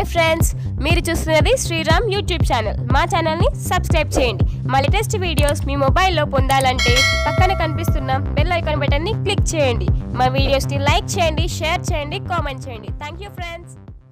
friends మీరు చూస్తున్నది Sriram YouTube channel మా ఛానల్ని సబ్స్క్రైబ్ చేయండి మా లేటెస్ట్ వీడియోస్ మీ మొబైల్లో పొందాలంటే పక్కన కనిపిస్తున్న బెల్ ఐకాన్ బటన్ని క్లిక్ చేయండి మా వీడియోస్ని లైక్ చేయండి షేర్ చేయండి కామెంట్ చేయండి thank you friends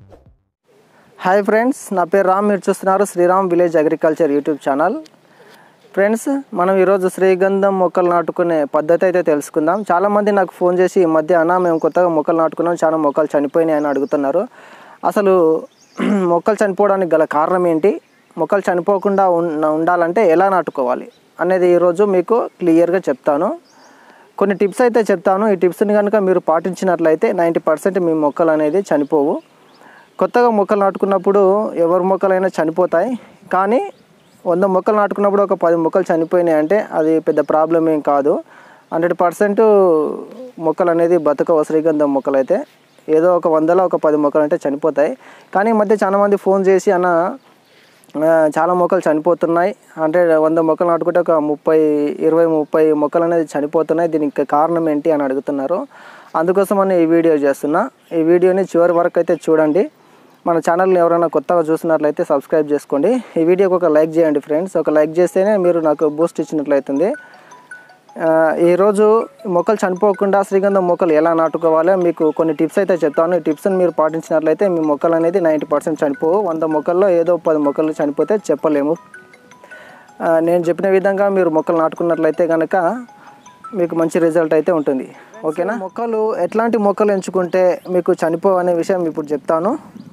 hi friends నా పేరు రామ్ మీరు చూస్తున్నారు Sriram village agriculture YouTube channel friends మనం ఈరోజు శ్రీగంధం మొక్కలు నాటుకునే పద్ధతి అయితే తెలుసుకుందాం చాలామంది నాకు ఫోన్ చేసి ఈ మధ్య అన్న మేము కొత్తగా మొక్కలు నాటుకున్నాం చాలా మొక్కలు చనిపోయినాయి అని అడుగుతున్నారు అసలు మొక్కలు చనిపోవడానికి గల కారణం ఏంటి మొక్కలు చనిపోకుండా ఉన్- ఉండాలంటే ఎలా నాటుకోవాలి అనేది ఈరోజు మీకు క్లియర్గా చెప్తాను కొన్ని టిప్స్ అయితే చెప్తాను ఈ టిప్స్ని కనుక మీరు పాటించినట్లయితే నైంటీ పర్సెంట్ మీ మొక్కలు అనేది చనిపోవు కొత్తగా మొక్కలు నాటుకున్నప్పుడు ఎవరి మొక్కలైనా చనిపోతాయి కానీ వంద మొక్కలు నాటుకున్నప్పుడు ఒక పది మొక్కలు చనిపోయినాయి అంటే అది పెద్ద ప్రాబ్లం ఏం కాదు హండ్రెడ్ పర్సెంట్ మొక్కలు అనేది బతుకవ శ్రీగంధం మొక్కలు అయితే ఏదో ఒక వందలో ఒక పది మొక్కలు అంటే చనిపోతాయి కానీ ఈ మధ్య చాలామంది ఫోన్ చేసి అన్న ఆ, చాలా మొక్కలు చనిపోతున్నాయి అంటే వంద మొక్కలు నాటుకుంటే ఒక ముప్పై ఇరవై ముప్పై మొక్కలు అనేది చనిపోతున్నాయి దీనికి కారణం ఏంటి అని అడుగుతున్నారు అందుకోసమని ఈ వీడియో చేస్తున్నా ఈ వీడియోని చివరి వరకు అయితే చూడండి మన ఛానల్ని ఎవరైనా కొత్తగా చూసినట్లయితే సబ్స్క్రైబ్ చేసుకోండి ఈ వీడియోకి ఒక లైక్ చేయండి ఫ్రెండ్స్ ఒక లైక్ చేస్తేనే మీరు నాకు బూస్ట్ ఇచ్చినట్లయితుంది ఆ, ఈరోజు మొక్కలు చనిపోకుండా శ్రీగంధం మొక్కలు ఎలా నాటుకోవాలో మీకు కొన్ని టిప్స్ అయితే చెప్తాను ఈ టిప్స్ని మీరు పాటించినట్లయితే మీ మొక్కలు అనేది నైంటీ పర్సెంట్ చనిపోవు వంద మొక్కల్లో ఏదో పది మొక్కలు చనిపోతే చెప్పలేము ఆ, నేను చెప్పిన విధంగా మీరు మొక్కలు నాటుకున్నట్లయితే కనుక మీకు మంచి రిజల్ట్ అయితే ఉంటుంది ఓకేనా మొక్కలు ఎట్లాంటి మొక్కలు ఎంచుకుంటే మీకు చనిపోవు అనే విషయం ఇప్పుడు చెప్తాను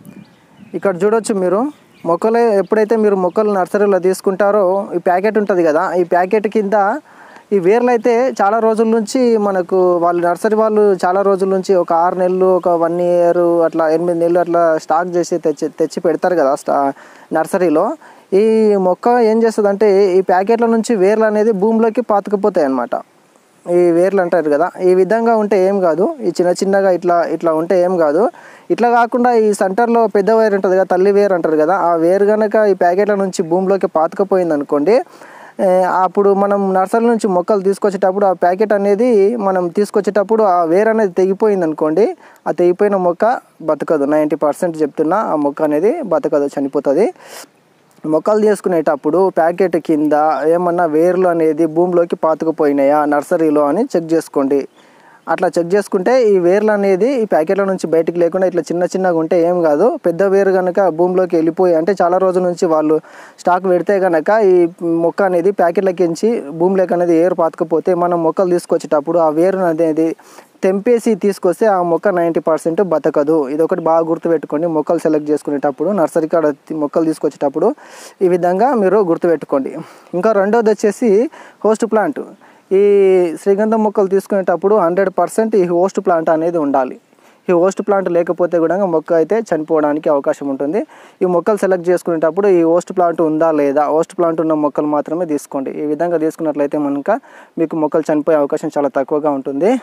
ఇక్కడ చూడొచ్చు మీరు మొక్కలు ఎప్పుడైతే మీరు మొక్కలు నర్సరీలో తీసుకుంటారో ఈ ప్యాకెట్ ఉంటుంది కదా ఈ ప్యాకెట్ కింద ఈ వేర్లు అయితే చాలా రోజుల నుంచి మనకు వాళ్ళు నర్సరీ వాళ్ళు చాలా రోజుల నుంచి ఒక ఆరు నెలలు ఒక వన్ ఇయర్ అట్లా ఎనిమిది నెలలు అట్లా స్టాక్ చేసి తెచ్చి తెచ్చి పెడతారు కదా స్టా నర్సరీలో ఈ మొక్క ఏం చేస్తుంది ఈ ప్యాకెట్ల నుంచి వేర్లు అనేది భూమిలోకి పాతుకుపోతాయి అన్నమాట ఈ వేర్లు అంటారు కదా ఈ విధంగా ఉంటే ఏం కాదు ఈ చిన్న చిన్నగా ఇట్లా ఇట్లా ఉంటే ఏం కాదు ఇట్లా కాకుండా ఈ సెంటర్లో పెద్ద వేరు ఉంటుంది కదా తల్లి వేరు అంటారు కదా ఆ వేరు కనుక ఈ ప్యాకెట్ల నుంచి భూమిలోకి పాతుకుపోయింది అనుకోండి ఏ, అప్పుడు మనం నర్సరీ నుంచి మొక్కలు తీసుకొచ్చేటప్పుడు ఆ ప్యాకెట్ అనేది మనం తీసుకొచ్చేటప్పుడు ఆ వేరు అనేది తెగిపోయింది అనుకోండి ఆ తెగిపోయిన మొక్క బతకదు నైంటీ పర్సెంట్ చెప్తున్నా ఆ మొక్క అనేది బతకదు చనిపోతుంది మొక్కలు తీసుకునేటప్పుడు ప్యాకెట్ కింద ఏమన్నా వేర్లు అనేది భూమిలోకి పాతుకుపోయినాయా నర్సరీలో అని చెక్ చేసుకోండి అట్లా చెక్ చేసుకుంటే ఈ వేర్లు అనేది ఈ ప్యాకెట్ల నుంచి బయటికి లేకుండా ఇట్లా చిన్న చిన్నగా ఉంటే ఏం కాదు పెద్ద వేరు కనుక భూమిలోకి వెళ్ళిపోయి అంటే చాలా రోజుల నుంచి వాళ్ళు స్టాక్ పెడితే కనుక ఈ మొక్క అనేది ప్యాకెట్లకించి భూమిలోకి అనేది ఏరు పాతుకుపోతే మనం మొక్కలు తీసుకొచ్చేటప్పుడు ఆ వేరు అనేది తెంపేసి తీసుకొస్తే ఆ మొక్క నైంటీ పర్సెంట్ బతకదు ఇది ఒకటి బాగా గుర్తుపెట్టుకోండి మొక్కలు సెలెక్ట్ చేసుకునేటప్పుడు నర్సరీ కాడ తి- మొక్కలు తీసుకొచ్చేటప్పుడు ఈ విధంగా మీరు గుర్తుపెట్టుకోండి ఇంకా రెండోది వచ్చేసి హోస్ట్ ప్లాంట్ ఈ శ్రీగంధం మొక్కలు తీసుకునేటప్పుడు హండ్రెడ్ పర్సెంట్ ఈ హోస్ట్ ప్లాంట్ అనేది ఉండాలి ఈ హోస్ట్ ప్లాంట్ లేకపోతే కూడా మొక్క అయితే చనిపోవడానికి అవకాశం ఉంటుంది ఈ మొక్కలు సెలెక్ట్ చేసుకునేటప్పుడు ఈ హోస్ట్ ప్లాంట్ ఉందా లేదా హోస్ట్ ప్లాంట్ ఉన్న మొక్కలు మాత్రమే తీసుకోండి ఈ విధంగా తీసుకున్నట్లయితే మనక మీకు మొక్కలు చనిపోయే అవకాశం చాలా తక్కువగా ఉంటుంది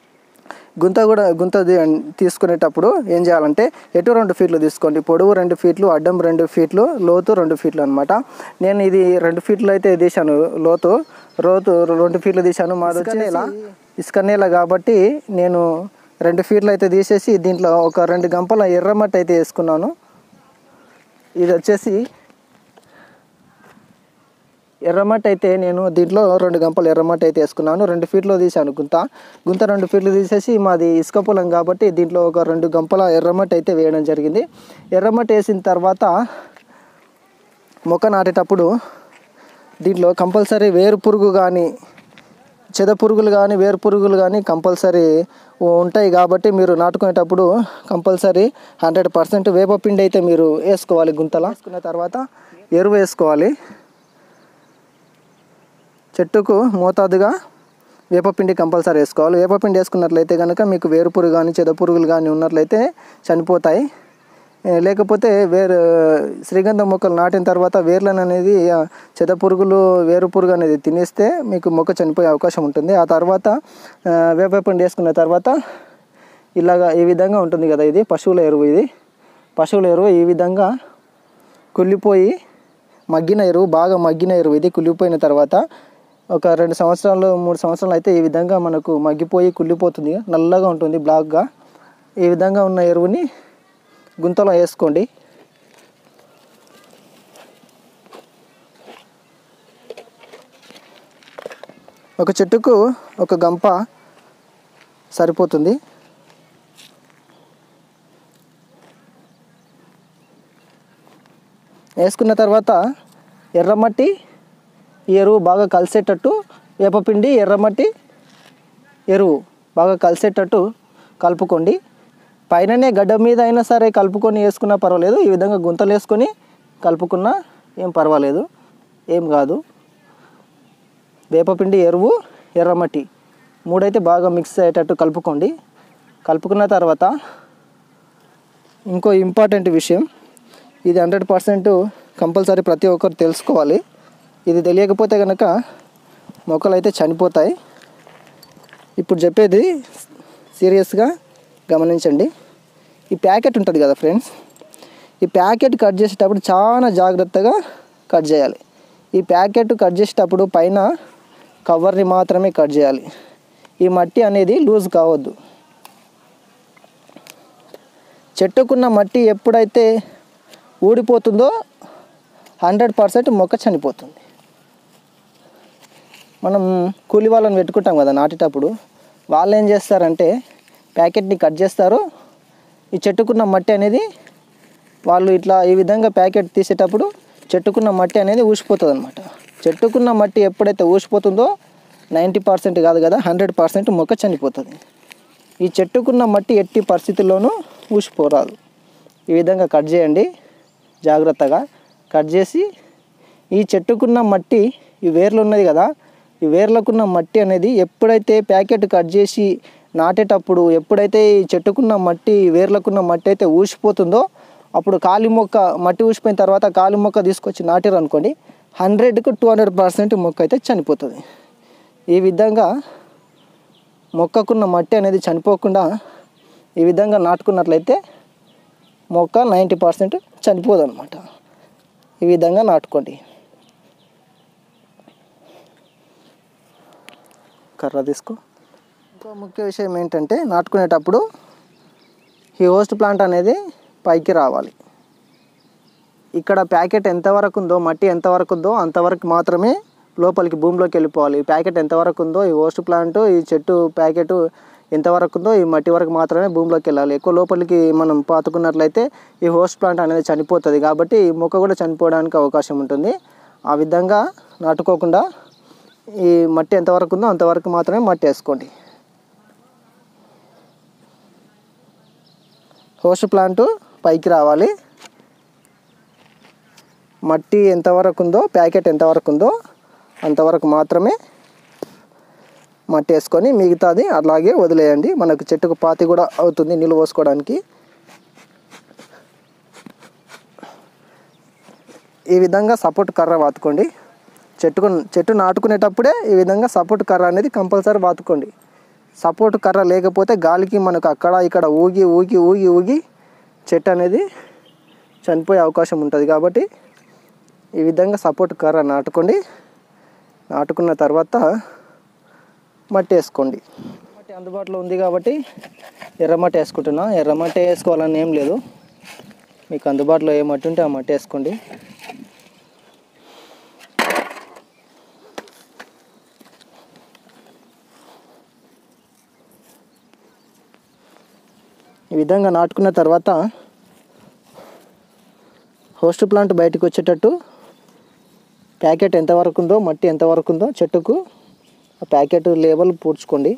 గుంత కూడా గుంత తీ- తీసుకునేటప్పుడు ఏం చేయాలంటే ఎటు రెండు ఫీట్లు తీసుకోండి పొడవు రెండు ఫీట్లు అడ్డం రెండు ఫీట్లు లోతు రెండు ఫీట్లు అనమాట నేను ఇది రెండు ఫీట్లు అయితే తీశాను లోతు లోతు రెండు ఫీట్లు తీశాను మాది వచ్చి నేల ఇసుక నేల కాబట్టి నేను రెండు ఫీట్లు అయితే తీసేసి దీంట్లో ఒక రెండు గంపల ఎర్రమట్టి అయితే వేసుకున్నాను ఇది వచ్చేసి ఎర్రమట్టి అయితే నేను దీంట్లో రెండు గంపలు ఎర్రమట్టి అయితే వేసుకున్నాను రెండు ఫీట్లో తీసాను గుంత గుంత రెండు ఫీట్లు తీసేసి మాది ఇసుక పొలం కాబట్టి దీంట్లో ఒక రెండు గంపల ఎర్రమట్టి అయితే వేయడం జరిగింది ఎర్రమట్టి వేసిన తర్వాత మొక్క నాటేటప్పుడు దీంట్లో కంపల్సరీ వేరు పురుగు కానీ చెద పురుగులు కానీ వేరు పురుగులు కానీ కంపల్సరీ ఉంటాయి కాబట్టి మీరు నాటుకునేటప్పుడు కంపల్సరీ హండ్రెడ్ పర్సెంట్ వేపపిండి అయితే మీరు వేసుకోవాలి గుంతలా వేసుకున్న తర్వాత ఎరువు వేసుకోవాలి చెట్టుకు మోతాదుగా వేపపిండి కంపల్సరీ వేసుకోవాలి వేపపిండి వేసుకున్నట్లయితే కనుక మీకు వేరు పురుగు కానీ చెద పురుగులు కానీ ఉన్నట్లయితే చనిపోతాయి ఏ, లేకపోతే వేరు శ్రీగంధం మొక్కలు నాటిన తర్వాత వేర్లను అనేది ఆ, చెద పురుగులు వేరు పురుగు అనేది తినేస్తే మీకు మొక్క చనిపోయే అవకాశం ఉంటుంది ఆ తర్వాత ఆ, వేపపిండి వేసుకున్న తర్వాత ఇలాగా ఈ విధంగా ఉంటుంది కదా ఇది పశువుల ఎరువు ఇది పశువుల ఎరువు ఈ విధంగా కుళ్ళిపోయి మగ్గిన ఎరువు బాగా మగ్గిన ఎరువు ఇది కుళ్ళిపోయిన తర్వాత ఒక రెండు సంవత్సరాలు మూడు సంవత్సరాలు అయితే ఈ విధంగా మనకు మగ్గిపోయి కుళ్ళిపోతుంది నల్లగా ఉంటుంది బ్లాక్గా ఈ విధంగా ఉన్న ఎరువుని గుంతలో వేసుకోండి ఒక చెట్టుకు ఒక గంప సరిపోతుంది వేసుకున్న తర్వాత ఎర్రమట్టి ఈ ఎరువు బాగా కలిసేటట్టు వేపపిండి ఎర్రమట్టి ఎరువు బాగా కలిసేటట్టు కలుపుకోండి పైననే గడ్డ మీద అయినా సరే కలుపుకొని వేసుకున్నా పర్వాలేదు ఈ విధంగా గుంతలు వేసుకొని కలుపుకున్నా ఏం పర్వాలేదు ఏం కాదు వేపపిండి ఎరువు ఎర్రమట్టి మూడైతే బాగా మిక్స్ అయ్యేటట్టు కలుపుకోండి కలుపుకున్న తర్వాత ఇంకో ఇంపార్టెంట్ విషయం ఇది హండ్రెడ్ పర్సెంట్ కంపల్సరీ ప్రతి ఒక్కరు తెలుసుకోవాలి ఇది తెలియకపోతే కనుక మొక్కలు అయితే చనిపోతాయి ఇప్పుడు చెప్పేది సీరియస్గా గమనించండి ఈ ప్యాకెట్ ఉంటుంది కదా ఫ్రెండ్స్ ఈ ప్యాకెట్ కట్ చేసేటప్పుడు చాలా జాగ్రత్తగా కట్ చేయాలి ఈ ప్యాకెట్ కట్ చేసేటప్పుడు పైన కవర్ని మాత్రమే కట్ చేయాలి ఈ మట్టి అనేది లూజ్ కావద్దు చెట్టుకున్న మట్టి ఎప్పుడైతే ఊడిపోతుందో హండ్రెడ్ పర్సెంట్ మొక్క చనిపోతుంది మనం కూలి వాళ్ళని పెట్టుకుంటాం కదా నాటేటప్పుడు వాళ్ళు ఏం చేస్తారంటే ప్యాకెట్ని కట్ చేస్తారు ఈ చెట్టుకున్న మట్టి అనేది వాళ్ళు ఇట్లా ఈ విధంగా ప్యాకెట్ తీసేటప్పుడు చెట్టుకున్న మట్టి అనేది ఊసిపోతుంది అనమాట చెట్టుకున్న మట్టి ఎప్పుడైతే ఊసిపోతుందో నైంటీ పర్సెంట్ కాదు కదా హండ్రెడ్ పర్సెంట్ మొక్క చనిపోతుంది ఈ చెట్టుకున్న మట్టి ఎట్టి పరిస్థితుల్లోనూ ఊసిపోరాదు ఈ విధంగా కట్ చేయండి జాగ్రత్తగా కట్ చేసి ఈ చెట్టుకున్న మట్టి ఈ వేర్లు ఉన్నది కదా ఈ వేర్లకున్న మట్టి అనేది ఎప్పుడైతే ప్యాకెట్ కట్ చేసి నాటేటప్పుడు ఎప్పుడైతే ఈ చెట్టుకున్న మట్టి ఈ వేర్లకున్న మట్టి అయితే ఊసిపోతుందో అప్పుడు కాలి మొక్క మట్టి ఊసిపోయిన తర్వాత కాలి మొక్క తీసుకొచ్చి నాటారు అనుకోండి హండ్రెడ్కు టూ హండ్రెడ్ పర్సెంట్ మొక్క అయితే చనిపోతుంది ఈ విధంగా మొక్కకున్న మట్టి అనేది చనిపోకుండా ఈ విధంగా నాటుకున్నట్లయితే మొక్క నైంటీ పర్సెంట్ చనిపోదు అనమాట ఈ విధంగా నాటుకోండి కర్ర తీసుకో ఇంకో ముఖ్య విషయం ఏంటంటే నాటుకునేటప్పుడు ఈ హోస్ట్ ప్లాంట్ అనేది పైకి రావాలి ఇక్కడ ప్యాకెట్ ఎంతవరకు ఉందో మట్టి ఎంతవరకు ఉందో అంతవరకు మాత్రమే లోపలికి భూమిలోకి వెళ్ళిపోవాలి ఈ ప్యాకెట్ ఎంతవరకు ఉందో ఈ హోస్ట్ ప్లాంట్ ఈ చెట్టు ప్యాకెట్ ఎంతవరకు ఉందో ఈ మట్టి వరకు మాత్రమే భూమిలోకి వెళ్ళాలి ఎక్కువ లోపలికి మనం పాతుకున్నట్లయితే ఈ హోస్ట్ ప్లాంట్ అనేది చనిపోతుంది కాబట్టి ఈ మొక్క కూడా చనిపోవడానికి అవకాశం ఉంటుంది ఆ విధంగా నాటుకోకుండా ఈ మట్టి ఎంతవరకు ఉందో అంతవరకు మాత్రమే మట్టి వేసుకోండి హోస్ట్ ప్లాంట్ పైకి రావాలి మట్టి ఎంతవరకు ఉందో ప్యాకెట్ ఎంతవరకు ఉందో అంతవరకు మాత్రమే మట్టి వేసుకొని మిగతాది అలాగే వదిలేయండి మనకు చెట్టుకు పాతి కూడా అవుతుంది నీళ్ళు పోసుకోవడానికి ఈ విధంగా సపోర్ట్ కర్ర వాతుకోండి చెట్టుకు చెట్టు నాటుకునేటప్పుడే ఈ విధంగా సపోర్ట్ కర్ర అనేది కంపల్సరీ వాతుకోండి సపోర్ట్ కర్ర లేకపోతే గాలికి మనకు అక్కడ ఇక్కడ ఊగి ఊగి ఊగి ఊగి చెట్టు అనేది చనిపోయే అవకాశం ఉంటుంది కాబట్టి ఈ విధంగా సపోర్ట్ కర్ర నాటుకోండి నాటుకున్న తర్వాత మట్టి వేసుకోండి మట్టి అందుబాటులో ఉంది కాబట్టి ఎర్రమట్టి వేసుకుంటున్నా ఎర్రమట్టి వేసుకోవాలని ఏం లేదు మీకు అందుబాటులో ఏ మట్టి ఉంటే ఆ మట్టి వేసుకోండి ఈ విధంగా నాటుకున్న తర్వాత హోస్ట్ ప్లాంట్ బయటకు వచ్చేటట్టు ప్యాకెట్ ఎంతవరకు ఉందో మట్టి ఎంతవరకు ఉందో చెట్టుకు ఆ ప్యాకెట్ లేబుల్ పూడ్చుకోండి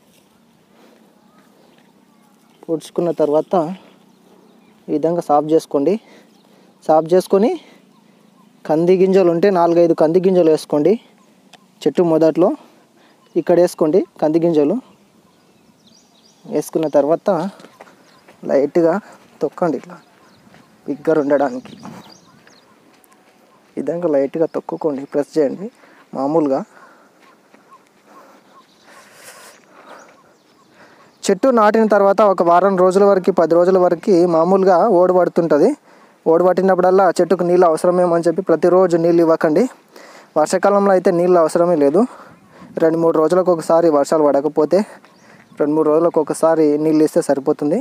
పూడ్చుకున్న తర్వాత ఈ విధంగా సాఫ్ చేసుకోండి సాఫ్ చేసుకొని కంది గింజలు ఉంటే నాలుగైదు కంది గింజలు వేసుకోండి చెట్టు మొదట్లో ఇక్కడ వేసుకోండి కంది గింజలు వేసుకున్న తర్వాత లైట్గా తొక్కండి ఇట్లా బిగ్గర ఉండడానికి ఈ విధంగా లైట్గా తొక్కుకోండి ప్రెస్ చేయండి మామూలుగా చెట్టు నాటిన తర్వాత ఒక వారం రోజుల వరకు పది రోజుల వరకు మామూలుగా ఓడి పడుతుంటుంది ఓడి పట్టినప్పుడల్లా చెట్టుకు నీళ్ళు అవసరమేమని చెప్పి ప్రతిరోజు నీళ్ళు ఇవ్వకండి వర్షాకాలంలో అయితే నీళ్ళు అవసరమే లేదు రెండు మూడు రోజులకు ఒకసారి వర్షాలు పడకపోతే రెండు మూడు రోజులకు ఒకసారి నీళ్ళు ఇస్తే సరిపోతుంది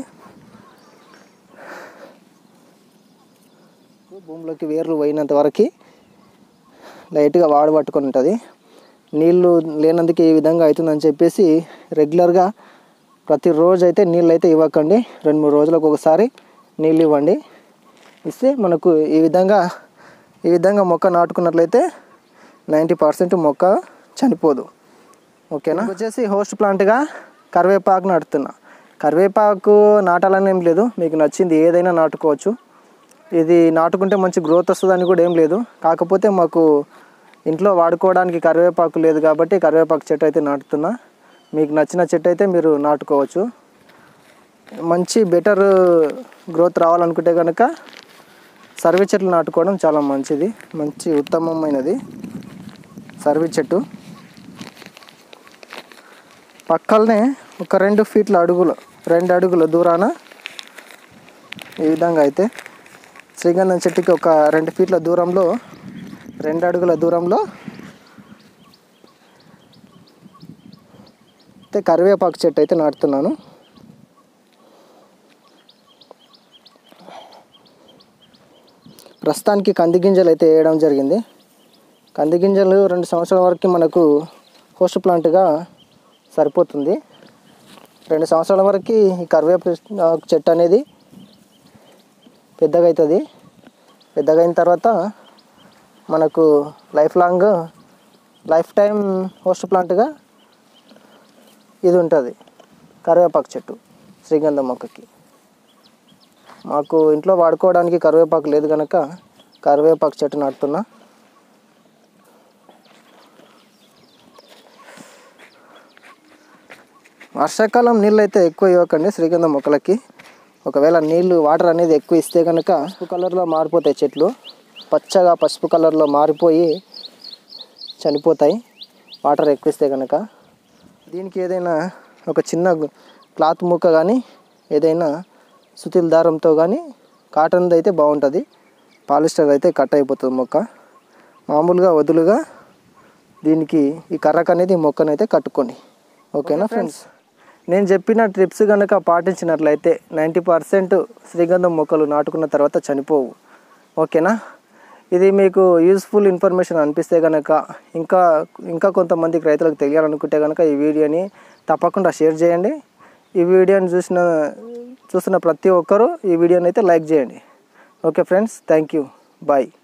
భూమిలోకి వేర్లు పోయినంత వరకు లైట్గా వాడు పట్టుకొని ఉంటుంది నీళ్లు లేనందుకు ఈ విధంగా అవుతుందని చెప్పేసి రెగ్యులర్గా ప్రతిరోజు అయితే నీళ్ళు అయితే ఇవ్వకండి రెండు మూడు రోజులకు ఒకసారి నీళ్ళు ఇవ్వండి ఇస్తే మనకు ఈ విధంగా ఈ విధంగా మొక్క నాటుకున్నట్లయితే నైంటీ పర్సెంట్ మొక్క చనిపోదు ఓకేనా వచ్చేసి హోస్ట్ ప్లాంట్గా కరివేపాకు నాటుతున్నా కరివేపాకు నాటాలని ఏం లేదు మీకు నచ్చింది ఏదైనా నాటుకోవచ్చు ఇది నాటుకుంటే మంచి గ్రోత్ వస్తుందని కూడా ఏం లేదు కాకపోతే మాకు ఇంట్లో వాడుకోవడానికి కరివేపాకు లేదు కాబట్టి కరివేపాకు చెట్టు అయితే నాటుతున్నా మీకు నచ్చిన చెట్టు అయితే మీరు నాటుకోవచ్చు మంచి బెటర్ గ్రోత్ రావాలనుకుంటే కనుక సర్వీ చెట్లు నాటుకోవడం చాలా మంచిది మంచి ఉత్తమమైనది సర్వీ చెట్టు పక్కనే ఒక రెండు ఫీట్ల అడుగులు రెండు అడుగుల దూరాన ఈ విధంగా అయితే శ్రీగంధం చెట్టుకి ఒక రెండు ఫీట్ల దూరంలో రెండు అడుగుల దూరంలో అయితే కరివేపాకు చెట్టు అయితే నాటుతున్నాను ప్రస్తుతానికి కంది గింజలు అయితే వేయడం జరిగింది కంది గింజలు రెండు సంవత్సరాల వరకు మనకు హోస్ట్ ప్లాంట్గా సరిపోతుంది రెండు సంవత్సరాల వరకు ఈ కరివేపాకు చెట్టు అనేది పెద్దగా అవుతుంది పెద్దగా అయిన తర్వాత మనకు life long life time host ప్లాంట్గా ఇది ఉంటుంది కరివేపాకు చెట్టు శ్రీగంధం మొక్కకి మాకు ఇంట్లో వాడుకోవడానికి కరివేపాకు లేదు కనుక కరివేపాకు చెట్టు నాటుతున్నా వర్షాకాలం నీళ్ళు అయితే ఎక్కువ ఇవ్వకండి శ్రీగంధం మొక్కలకి ఒకవేళ నీళ్ళు వాటర్ అనేది ఎక్కువ ఇస్తే కనుక పసుపు కలర్లో మారిపోతాయి చెట్లు పచ్చగా పసుపు కలర్లో మారిపోయి చనిపోతాయి వాటర్ ఎక్కువ ఇస్తే కనుక దీనికి ఏదైనా ఒక చిన్న క్లాత్ ముక్క కానీ ఏదైనా సుతిల దారంతో కానీ కాటన్ది అయితే బాగుంటుంది పాలిస్టర్ అయితే కట్ అయిపోతుంది మొక్క మామూలుగా వదులుగా దీనికి ఈ కర్రకు అనేది మొక్కనైతే కట్టుకోండి ఓకేనా ఫ్రెండ్స్ నేను చెప్పిన ట్రిప్స్ కనుక పాటించినట్లయితే నైంటీ పర్సెంట్ శ్రీగంధం మొక్కలు నాటుకున్న తర్వాత చనిపోవు ఓకేనా ఇది మీకు యూస్ఫుల్ ఇన్ఫర్మేషన్ అనిపిస్తే కనుక ఇంకా ఇంకా కొంతమందికి రైతులకు తెలియాలనుకుంటే కనుక ఈ వీడియోని తప్పకుండా షేర్ చేయండి ఈ వీడియోని చూసిన చూసిన ప్రతి ఒక్కరూ ఈ వీడియోని అయితే లైక్ చేయండి okay friends thank you bye